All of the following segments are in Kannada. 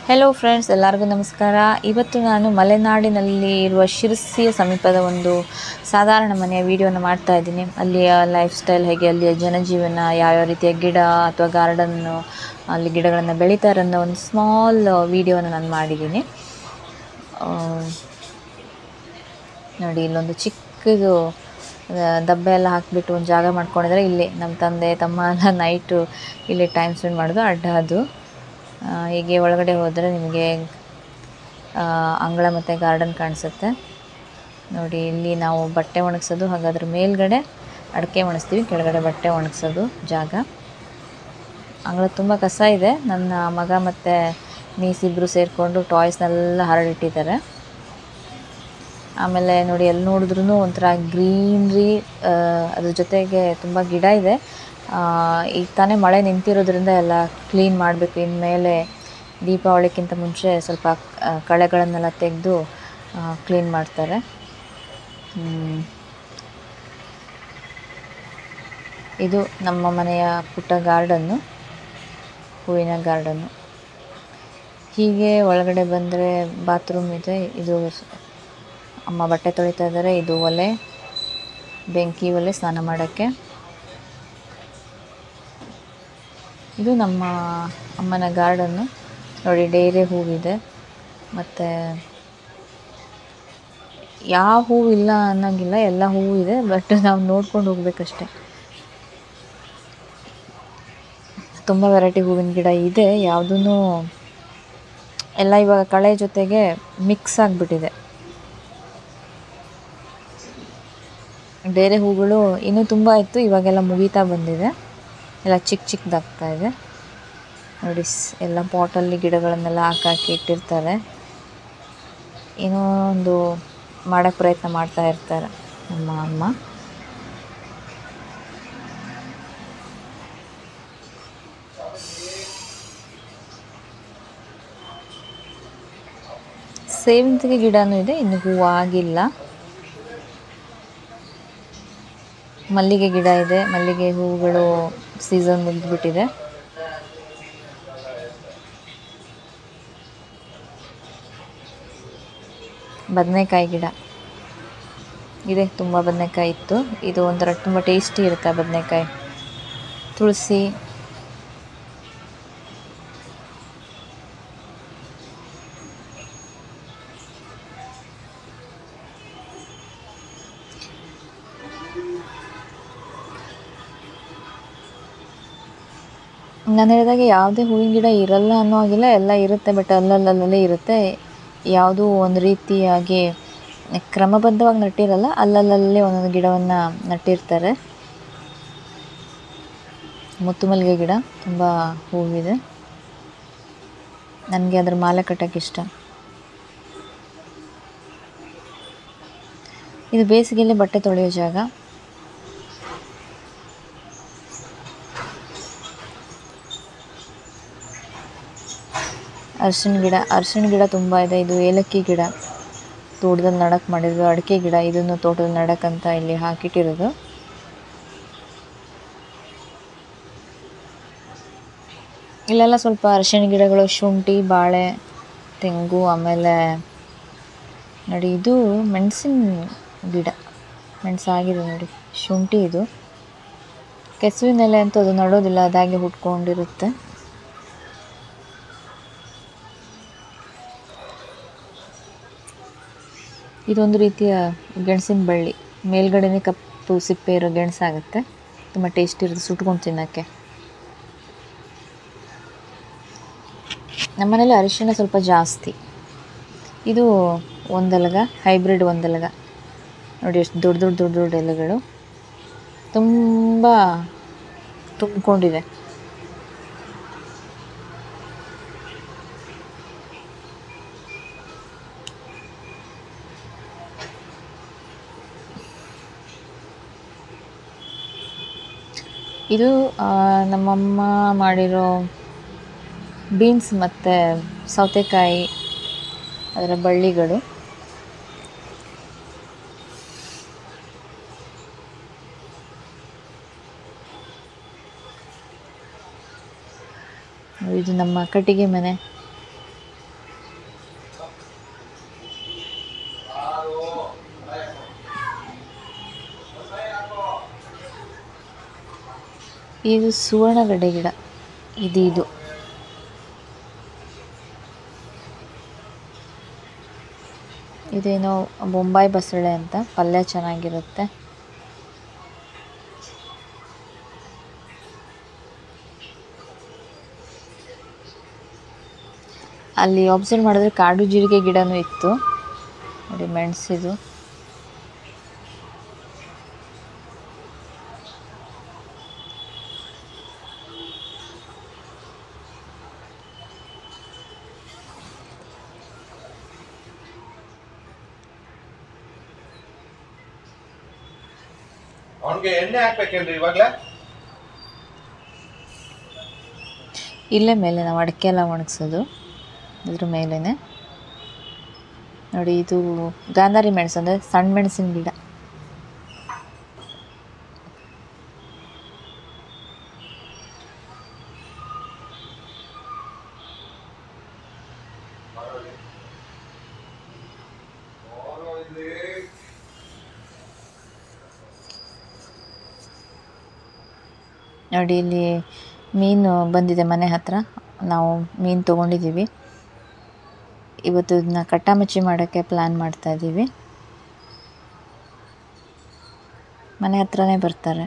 ಹೆಲೋ ಫ್ರೆಂಡ್ಸ್ ಎಲ್ಲರಿಗೂ ನಮಸ್ಕಾರ ಇವತ್ತು ನಾನು ಮಲೆನಾಡಿನಲ್ಲಿ ಇರುವ ಶಿರಸಿಯ ಸಮೀಪದ ಒಂದು ಸಾಧಾರಣ ಮನೆಯ ವಿಡಿಯೋನ ಮಾಡ್ತಾ ಇದ್ದೀನಿ ಅಲ್ಲಿಯ ಲೈಫ್ ಸ್ಟೈಲ್ ಹೇಗೆ ಅಲ್ಲಿಯ ಜನಜೀವನ ಯಾವ್ಯಾವ ರೀತಿಯ ಗಿಡ ಅಥವಾ ಗಾರ್ಡನ್ನು ಅಲ್ಲಿ ಗಿಡಗಳನ್ನು ಬೆಳೀತಾರೆ ಅನ್ನೋ ಒಂದು ಸ್ಮಾಲ್ ವಿಡಿಯೋನ ನಾನು ಮಾಡಿದ್ದೀನಿ ಆ, ನೋಡಿ ಇಲ್ಲೊಂದು ಚಿಕ್ಕದು ಆ, ದಬ್ಬೆ ಎಲ್ಲ ಹಾಕಿಬಿಟ್ಟು ಒಂದು ಜಾಗ ಮಾಡ್ಕೊಂಡಿದ್ದಾರೆ ಇಲ್ಲಿ ನಮ್ಮ ತಂದೆ ತಮ್ಮ ಎಲ್ಲ ನೈಟು ಇಲ್ಲಿ ಟೈಮ್ ಸ್ಪೆಂಡ್ ಮಾಡೋದು ಅಡ್ಡ ಅದು ಆ, ಹೀಗೆ ಒಳಗಡೆ ಹೋದರೆ ನಿಮಗೆ ಆ, ಅಂಗಳ ಮತ್ತು ಗಾರ್ಡನ್ ಕಾಣಿಸುತ್ತೆ ನೋಡಿ ಇಲ್ಲಿ ನಾವು ಬಟ್ಟೆ ಒಣಗಿಸೋದು ಹಾಗಾದ್ರೆ ಮೇಲ್ಗಡೆ ಅಡಿಕೆ ಒಣಗಿಸ್ತೀವಿ ಕೆಳಗಡೆ ಬಟ್ಟೆ ಒಣಗಿಸೋದು ಜಾಗ ಅಂಗಳ ತುಂಬ ಕಸ ಇದೆ ನನ್ನ ಮಗ ಮತ್ತು ನೀಸ್ ಇಬ್ಬರು ಸೇರಿಕೊಂಡು ಟಾಯ್ಸ್ನೆಲ್ಲ ಹರಡಿಟ್ಟಿದ್ದಾರೆ ಆಮೇಲೆ ನೋಡಿ ಎಲ್ಲಿ ನೋಡಿದ್ರೂ ಒಂಥರ ಗ್ರೀನ್ರಿ ಅದ್ರ ಜೊತೆಗೆ ತುಂಬ ಗಿಡ ಇದೆ ಆ, ಈಗ ತಾನೇ ಮಳೆ ನಿಂತಿರೋದ್ರಿಂದ ಎಲ್ಲ ಕ್ಲೀನ್ ಮಾಡಬೇಕು ಇನ್ಮೇಲೆ ದೀಪಾವಳಿಗಿಂತ ಮುಂಚೆ ಸ್ವಲ್ಪ ಆ, ಕಳೆಗಳನ್ನೆಲ್ಲ ತೆಗೆದು ಕ್ಲೀನ್ ಮಾಡ್ತಾರೆ ಹ್ಮ್. ಇದು ನಮ್ಮ ಮನೆಯ ಪುಟ್ಟ ಗಾರ್ಡನ್ನು ಹೂವಿನ ಗಾರ್ಡನ್ನು ಹೀಗೆ ಒಳಗಡೆ ಬಂದರೆ ಬಾತ್ರೂಮ್ ಇದೆ ಇದು ಸ್- ಅಮ್ಮ ಬಟ್ಟೆ ತೊಳಿತಾ ಇದ್ದಾರೆ ಇದು ಒಲೆ ಬೆಂಕಿ ಒಲೆ ಸ್ನಾನ ಮಾಡೋಕ್ಕೆ ಇದು ನಮ್ಮ ಅಮ್ಮನ ಗಾರ್ಡನ್ನು ನೋಡಿ ಡೇರೆ ಹೂವಿದೆ ಮತ್ತು ಯಾವ ಹೂವು ಇಲ್ಲ ಅನ್ನೋಂಗಿಲ್ಲ ಎಲ್ಲ ಹೂವು ಇದೆ ಬಟ್ ನಾವು ನೋಡ್ಕೊಂಡು ಹೋಗ್ಬೇಕಷ್ಟೆ ತುಂಬ ವೆರೈಟಿ ಹೂವಿನ ಗಿಡ ಇದೆ ಯಾವುದೂ ಎಲ್ಲ ಇವಾಗ ಕಳೆ ಜೊತೆಗೆ ಮಿಕ್ಸ್ ಆಗಿಬಿಟ್ಟಿದೆ ಡೇರೆ ಹೂಗಳು ಇನ್ನೂ ತುಂಬ ಇತ್ತು ಇವಾಗೆಲ್ಲ ಮುಗೀತಾ ಬಂದಿದೆ ಎಲ್ಲ ಚಿಕ್ಕ ಚಿಕ್ಕದಾಗ್ತಾ ಇದೆ ನೋಡಿ ಸ್- ಎಲ್ಲ ಪಾಟಲ್ಲಿ ಗಿಡಗಳನ್ನೆಲ್ಲ ಹಾಕಾಕಿ ಇಟ್ಟಿರ್ತಾರೆ ಏನೋ ಒಂದು ಮಾಡೋಕ್ಕೆ ಪ್ರಯತ್ನ ಮಾಡ್ತಾ ಇರ್ತಾರೆ ನಮ್ಮ ಅಮ್ಮ ಸೇವಂತಿಗೆ ಗಿಡನೂ ಇದೆ ಇನ್ನು ಹೂವು ಆಗಿಲ್ಲ ಮಲ್ಲಿಗೆ ಗಿಡ ಇದೆ ಮಲ್ಲಿಗೆ ಹೂವುಗಳು ಸೀಸನ್ ಮುಗಿದ್ಬಿಟ್ಟಿದೆ ಬದನೆಕಾಯಿ ಗಿಡ ಇದೆ ತುಂಬ ಬದನೆಕಾಯಿ ಇತ್ತು ಇದು ಒಂಥರ ತುಂಬ ಟೇಸ್ಟಿ ಇರುತ್ತೆ ಆ ಬದನೆಕಾಯಿ ತುಳಸಿ ನಾನು ಹೇಳಿದಾಗೆ ಯಾವುದೇ ಹೂವಿನ ಗಿಡ ಇರಲ್ಲ ಅನ್ನೋ ಹಾಗಿಲ್ಲ ಎಲ್ಲ ಇರುತ್ತೆ ಬಟ್ ಅಲ್ಲಲ್ಲಲ್ಲೇ ಇರುತ್ತೆ ಯಾವುದೂ ಒಂದು ರೀತಿಯಾಗಿ ಕ್ರಮಬದ್ಧವಾಗಿ ನಟ್ಟಿರಲ್ಲ ಅಲ್ಲಲ್ಲೇ ಒಂದೊಂದು ಗಿಡವನ್ನು ನಟ್ಟಿರ್ತಾರೆ ಮುತ್ತು ಮಲ್ಲಿಗೆ ಗಿಡ ತುಂಬ ಹೂವಿದೆ ನನಗೆ ಅದ್ರ ಮಾಲೆ ಕಟ್ಟೋಕ್ಕೆ ಇಷ್ಟ ಇದು ಬೇಸಿಗೆಯಲ್ಲಿ ಬಟ್ಟೆ ತೊಳೆಯೋ ಜಾಗ ಅರಿಶಿಣ ಗಿಡ ಅರಿಶಿಣ ಗಿಡ ತುಂಬ ಇದೆ ಇದು ಏಲಕ್ಕಿ ಗಿಡ ತೋಟದಲ್ಲಿ ನಡಕ್ಕೆ ಮಾಡಿರೋದು ಅಡಿಕೆ ಗಿಡ ಇದನ್ನು ತೋಟದಲ್ಲಿ ನಡಕ್ಕಂತ ಇಲ್ಲಿ ಹಾಕಿಟ್ಟಿರೋದು ಇಲ್ಲೆಲ್ಲ ಸ್ವಲ್ಪ ಅರಿಶಿಣ ಗಿಡಗಳು ಶುಂಠಿ ಬಾಳೆ ತೆಂಗು ಆಮೇಲೆ ನೋಡಿ ಇದು ಮೆಣಸಿನ ಗಿಡ ಮೆಣಸಾಗಿದೆ ನೋಡಿ ಶುಂಠಿ ಇದು ಕೆಸುವಿನ ಎಲೆ ಅಂತೂ ಅದು ನಡೋದಿಲ್ಲ ಅದಾಗೆ ಹುಟ್ಕೊಂಡಿರುತ್ತೆ ಇದೊಂದು ರೀತಿಯ ಗೆಣಸಿನ ಬಳ್ಳಿ ಮೇಲ್ಗಡೆನೇ ಕಪ್ಪು ಸಿಪ್ಪೆ ಇರೋ ಗೆಣಸಾಗುತ್ತೆ ತುಂಬ ಟೇಸ್ಟಿ ಇರುತ್ತೆ ಸುಟ್ಕೊಂಡು ತಿನ್ನೋಕ್ಕೆ ನಮ್ಮನೇಲಿ ಅರಿಶಿಣ ಸ್ವಲ್ಪ ಜಾಸ್ತಿ ಇದು ಒಂದೆಲಗ ಹೈಬ್ರಿಡ್ ಒಂದೆಲಗ ನೋಡಿ ಎಷ್ಟು ದೊಡ್ಡ ದೊಡ್ಡ ದೊಡ್ಡ ದೊಡ್ಡ ಎಲೆಗಳು ತುಂಬ ತುಂಬಿಕೊಂಡಿದೆ ಇದು ಆ, ನಮ್ಮಮ್ಮ ಮಾಡಿರೋ ಬೀನ್ಸ್ ಮತ್ತು ಸೌತೆಕಾಯಿ ಅದರ ಬಳ್ಳಿಗಳು ಇದು ನಮ್ಮ ಕಟ್ಟಿಗೆ ಮನೆ ಇದು ಸುವರ್ಣಗಡ್ಡೆ ಗಿಡ ಇದು ಇದು ಇದೇನೋ ಬೊಂಬಾಯಿ ಬಸಳೆ ಅಂತ ಪಲ್ಯ ಚೆನ್ನಾಗಿರುತ್ತೆ ಅಲ್ಲಿ ಅಬ್ಸರ್ವ್ ಮಾಡಿದ್ರೆ ಕಾಡು ಜೀರಿಗೆ ಗಿಡನೂ ಇತ್ತು ನೋಡಿ ಮೆಣಸಿದು ಅವನಿಗೆ ಎಣ್ಣೆ ಹಾಕ್ಬೇಕೇನ್ರಿ ಇವಾಗ್ಲೇ ಇಲ್ಲೇ ಮೇಲೆ ನಾವು ಅಡಿಕೆ ಎಲ್ಲ ಒಣಗಿಸೋದು ಇದ್ರ ಮೇಲೇ ನೋಡಿ ಇದು ಗಾಂಧಾರಿ ಮೆಣಸು ಅಂದರೆ ಸಣ್ಣ ಮೆಣಸಿನ ಗಿಡ ನೋಡಿ ಇಲ್ಲಿ ಮೀನು ಬಂದಿದೆ ಮನೆ ಹತ್ರ ನಾವು ಮೀನು ತೊಗೊಂಡಿದ್ದೀವಿ ಇವತ್ತು ಇದನ್ನ ಕಟ್ಟಾಮಚ್ಚಿ ಮಾಡೋಕ್ಕೆ ಪ್ಲ್ಯಾನ್ ಮಾಡ್ತಾ ಇದ್ದೀವಿ ಮನೆ ಹತ್ರನೇ ಬರ್ತಾರೆ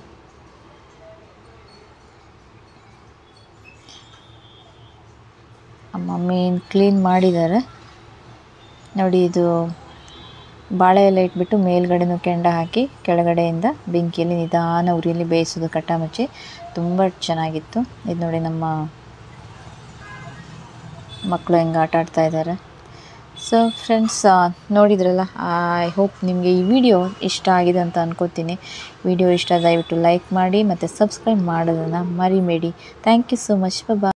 ಅಮ್ಮ ಮೀನು ಕ್ಲೀನ್ ಮಾಡಿದ್ದಾರೆ ನೋಡಿ ಇದು ಬಾಳೆ ಎಲೆ ಇಟ್ಬಿಟ್ಟು ಮೇಲ್ಗಡೆನೂ ಕೆಂಡ ಹಾಕಿ ಕೆಳಗಡೆಯಿಂದ ಬೆಂಕಿಯಲ್ಲಿ ನಿಧಾನ ಉರಿಯಲ್ಲಿ ಬೇಯಿಸೋದು ಕಟ್ಟಾಮಚ್ಚಿ ತುಂಬ ಚೆನ್ನಾಗಿತ್ತು ಇದು ನೋಡಿ ನಮ್ಮ ಮಕ್ಕಳು ಹೆಂಗೆ ಆಟ ಆಡ್ತಾ ಇದ್ದಾರೆ ಸೊ ಫ್ರೆಂಡ್ಸ್ ನೋಡಿದ್ರಲ್ಲ ಐ ಹೋಪ್ ನಿಮಗೆ ಈ ವಿಡಿಯೋ ಇಷ್ಟ ಆಗಿದೆ ಅಂತ ಅನ್ಕೋತೀನಿ ವಿಡಿಯೋ ಇಷ್ಟ ದಯವಿಟ್ಟು ಲೈಕ್ ಮಾಡಿ ಮತ್ತು ಸಬ್ಸ್ಕ್ರೈಬ್ ಮಾಡೋದನ್ನು ಮರಿಬೇಡಿ thank you so much bye